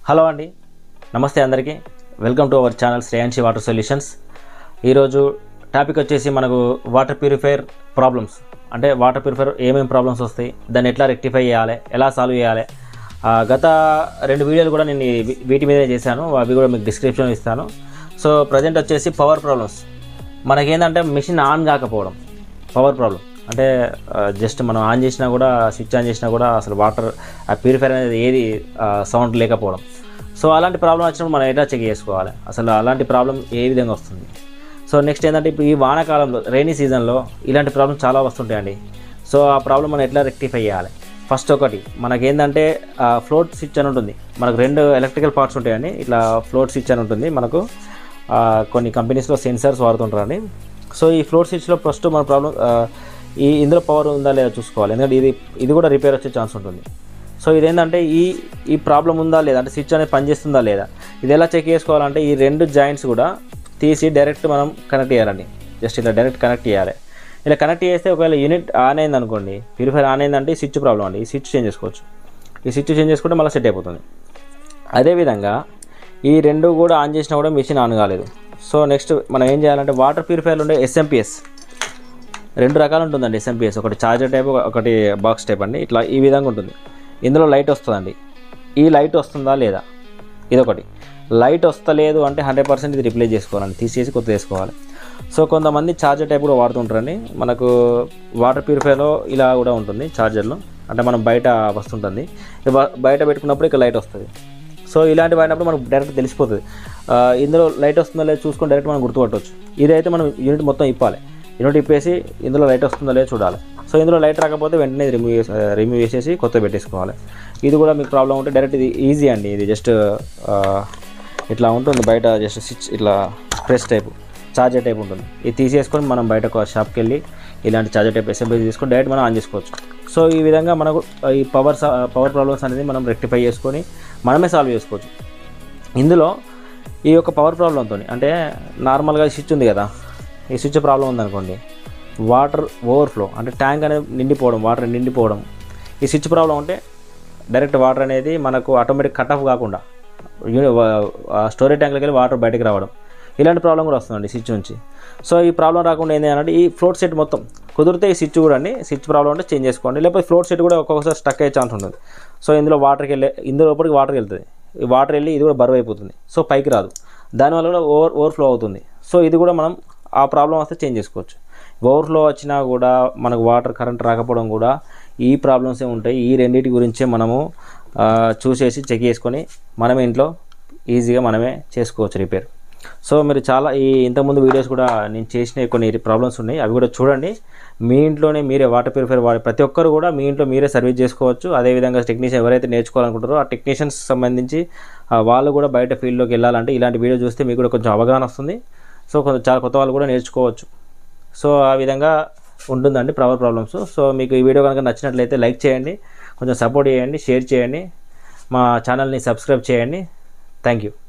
hello అండి నమస్తే అందరికీ welcome to our channel Shreyanshi water solutions ఈరోజు టాపిక్ వచ్చేసి మనకు వాటర్ ప్యూరిఫైయర్ ప్రాబ్లమ్స్ అంటే వాటర్ ప్యూరిఫైయర్ ఏమేమి ప్రాబ్లమ్స్ వస్తాయి దాన్ని ఎట్లా రెక్టిఫై చేయాలి ఎలా సాల్వ్ చేయాలి ఆ, గత రెండు వీడియోలు కూడా నేను ఈ వీ- వీటి మీదే చేశాను అవి కూడా మీకు డిస్క్రిప్షన్ ఇస్తాను సో ప్రజెంట్ వచ్చేసి పవర్ ప్రాబ్లమ్స్ మనకేంటంటే మిషన్ ఆన్ కాకపోవడం పవర్ ప్రాబ్లం అంటే జస్ట్ మనం ఆన్ చేసినా కూడా స్విచ్ ఆన్ చేసినా కూడా అసలు వాటర్ ఆ ప్యూరిఫైర్ అనేది ఏది సౌండ్ లేకపోవడం సో అలాంటి ప్రాబ్లం వచ్చినప్పుడు మనం ఎట్లా చెక్ చేసుకోవాలి అసలు అలాంటి ప్రాబ్లం ఏ విధంగా వస్తుంది సో నెక్స్ట్ ఏంటంటే ఇప్పుడు ఈ వానాకాలంలో రైనీ సీజన్లో ఇలాంటి ప్రాబ్లమ్ చాలా వస్తుంటాయండి సో ఆ ప్రాబ్లం మనం ఎట్లా రెక్టిఫై చేయాలి ఫస్ట్ ఒకటి మనకేంటంటే ఫ్లోట్ స్విచ్ అని ఉంటుంది మనకు రెండు ఎలక్ట్రికల్ పార్ట్స్ ఉంటాయండి ఇట్లా ఫ్లోట్ స్విచ్ అని ఉంటుంది మనకు ఆ, కొన్ని కంపెనీస్లో సెన్సార్స్ వాడుతుంటారండి సో ఈ ఫ్లోట్ స్విచ్లో ఫస్ట్ మన ప్రాబ్లం ఈ ఇందులో పవర్ ఉందా లేదా చూసుకోవాలి ఎందుకంటే ఇది ఇది కూడా రిపేర్ వచ్చే ఛాన్స్ ఉంటుంది సో ఇదేంటంటే ఈ ఈ ప్రాబ్లం ఉందా లేదా అంటే స్విచ్ అనేది పనిచేస్తుందా లేదా ఇది ఎలా చెక్ చేసుకోవాలంటే ఈ రెండు జాయింట్స్ కూడా తీసి డైరెక్ట్ మనం కనెక్ట్ చేయాలండి జస్ట్ ఇలా డైరెక్ట్ కనెక్ట్ చేయాలి ఇలా కనెక్ట్ చేస్తే ఒకవేళ యూనిట్ ఆన్ అయింది అనుకోండి ప్యూరిఫైర్ ఆన్ అయిందంటే ఈ స్విచ్ ప్రాబ్లం అండి ఈ స్విచ్ చేంజ్ చేసుకోవచ్చు ఈ స్విచ్ చేంజ్ చేసుకుంటే మళ్ళీ సెట్ అయిపోతుంది అదేవిధంగా ఈ రెండు కూడా ఆన్ చేసినా కూడా మిషన్ ఆన్ కాలేదు సో నెక్స్ట్ మనం ఏం చేయాలంటే వాటర్ ప్యూరిఫైర్లు ఉండే ఎస్ఎంపిఎస్ రెండు రకాలు ఉంటుందండి ఎస్ఎంపిఎస్ ఒకటి చార్జర్ టైప్ ఒకటి బాక్స్ టైప్ అండి ఇట్లా ఈ విధంగా ఉంటుంది ఇందులో లైట్ వస్తుందండి ఈ లైట్ వస్తుందా లేదా ఇదొకటి లైట్ వస్తలేదు అంటే హండ్రెడ్ పర్సెంట్ ఇది రిప్లేస్ చేసుకోవాలండి తీసేసి కొత్త వేసుకోవాలి సో కొంతమంది చార్జర్ టైప్ కూడా వాడుతుంటారండి మనకు వాటర్ ప్యూరిఫైర్లో ఇలా కూడా ఉంటుంది చార్జర్లో అంటే మనం బయట వస్తుంటుంది ఇది బ- బయట పెట్టుకున్నప్పుడు ఇక లైట్ వస్తుంది సో ఇలాంటివి అయినప్పుడు మనకు డైరెక్ట్ తెలిసిపోతుంది ఆ, ఇందులో లైట్ వస్తుందో లేదో చూసుకొని డైరెక్ట్ మనం గుర్తుపట్టవచ్చు ఇదైతే మనం యూనిట్ మొత్తం ఇప్పాలి యూనిట్ ఇప్పేసి ఇందులో లైట్ వస్తుందో లేదో చూడాలి సో ఇందులో లైట్ రాకపోతే వెంటనే రిమూవ్ చేసి రిమూవ్ చేసేసి కొత్త పెట్టేసుకోవాలి ఇది కూడా మీకు ప్రాబ్లం ఉంటే డైరెక్ట్ ఇది ఈజీ అండి ఇది జస్ట్ ఇట్లా ఉంటుంది బయట జస్ట్ స్విచ్ ఇట్లా ప్రెస్ టైపు చార్జర్ టైప్ ఉంటుంది ఇది తీసేసుకొని మనం బయట ఒక షాప్కి వెళ్ళి ఇలాంటి చార్జర్ టైప్ అసెంబ్లీ తీసుకొని డైరెక్ట్ మనం ఆన్ చేసుకోవచ్చు సో ఈ విధంగా మనకు ఈ పవర్ పవర్ ప్రాబ్లమ్స్ అనేది మనం రెక్టిఫై చేసుకొని మనమే సాల్వ్ చేసుకోవచ్చు ఇందులో ఈ యొక్క పవర్ ప్రాబ్లంతో అంటే నార్మల్గా స్విచ్ ఉంది కదా ఈ స్విచ్ ప్రాబ్లం ఉందనుకోండి వాటర్ ఓవర్ఫ్లో అంటే ట్యాంక్ అనేది నిండిపోవడం వాటర్ నిండిపోవడం ఈ స్విచ్ ప్రాబ్లం ఉంటే డైరెక్ట్ వాటర్ అనేది మనకు ఆటోమేటిక్ కట్ ఆఫ్ కాకుండా స్టోరేజ్ ట్యాంక్లోకి వెళ్ళి వాటర్ బయటకు రావడం ఇలాంటి ప్రాబ్లం కూడా వస్తుందండి స్విచ్ నుంచి సో ఈ ప్రాబ్లం రాకుండా ఏంటి అంటే ఈ ఫ్లోట్ సెట్ మొత్తం కుదిరితే ఈ స్విచ్ కూడా అండి స్విచ్ ప్రాబ్లం ఉంటే చేంజ్ చేసుకోండి లేకపోతే ఫ్లోట్ సెట్ కూడా ఒక్కొక్కసారి స్టక్ అయ్యే ఛాన్స్ ఉంటుంది సో ఇందులో వాటర్కి వెళ్ళే ఇందులో లోపలికి వాటర్కి వెళ్తుంది ఈ వాటర్ వెళ్ళి ఇది కూడా బరువు అయిపోతుంది సో పైకి రాదు దానివల్ల కూడా ఓవర్ ఓవర్ఫ్లో అవుతుంది సో ఇది కూడా మనం ఆ ప్రాబ్లం వస్తే చేంజ్ చేసుకోవచ్చు ఓవర్ఫ్లో వచ్చినా కూడా మనకు వాటర్ కరెంట్ రాకపోవడం కూడా ఈ ప్రాబ్లమ్సే ఉంటాయి ఈ రెండింటి గురించే మనము ఆ, చూసేసి చెక్ చేసుకొని మనమే ఇంట్లో ఈజీగా మనమే చేసుకోవచ్చు రిపేర్ సో మీరు చాలా ఈ ఇంతకుముందు వీడియోస్ కూడా నేను చేసిన కొన్ని ప్రాబ్లమ్స్ ఉన్నాయి అవి కూడా చూడండి మీ ఇంట్లోనే మీరే వాటర్ ప్యూరిఫైర్ వాడే ప్రతి ఒక్కరు కూడా మీ ఇంట్లో మీరే సర్వీస్ చేసుకోవచ్చు అదేవిధంగా టెక్నీషియన్ ఎవరైతే నేర్చుకోవాలనుకుంటారో ఆ టెక్నీషియన్స్ సంబంధించి ఆ, వాళ్ళు కూడా బయట ఫీల్డ్లోకి వెళ్ళాలంటే ఇలాంటి వీడియో చూస్తే మీకు కూడా కొంచెం అవగాహన వస్తుంది సో కొంచెం చాలా కొత్త వాళ్ళు కూడా నేర్చుకోవచ్చు సో ఆ విధంగా ఉంటుందండి పవర్ ప్రాబ్లమ్స్ సో మీకు ఈ వీడియో కనుక నచ్చినట్లయితే లైక్ చేయండి కొంచెం సపోర్ట్ చేయండి షేర్ చేయండి మా ఛానల్ని సబ్స్క్రైబ్ చేయండి థ్యాంక్ యూ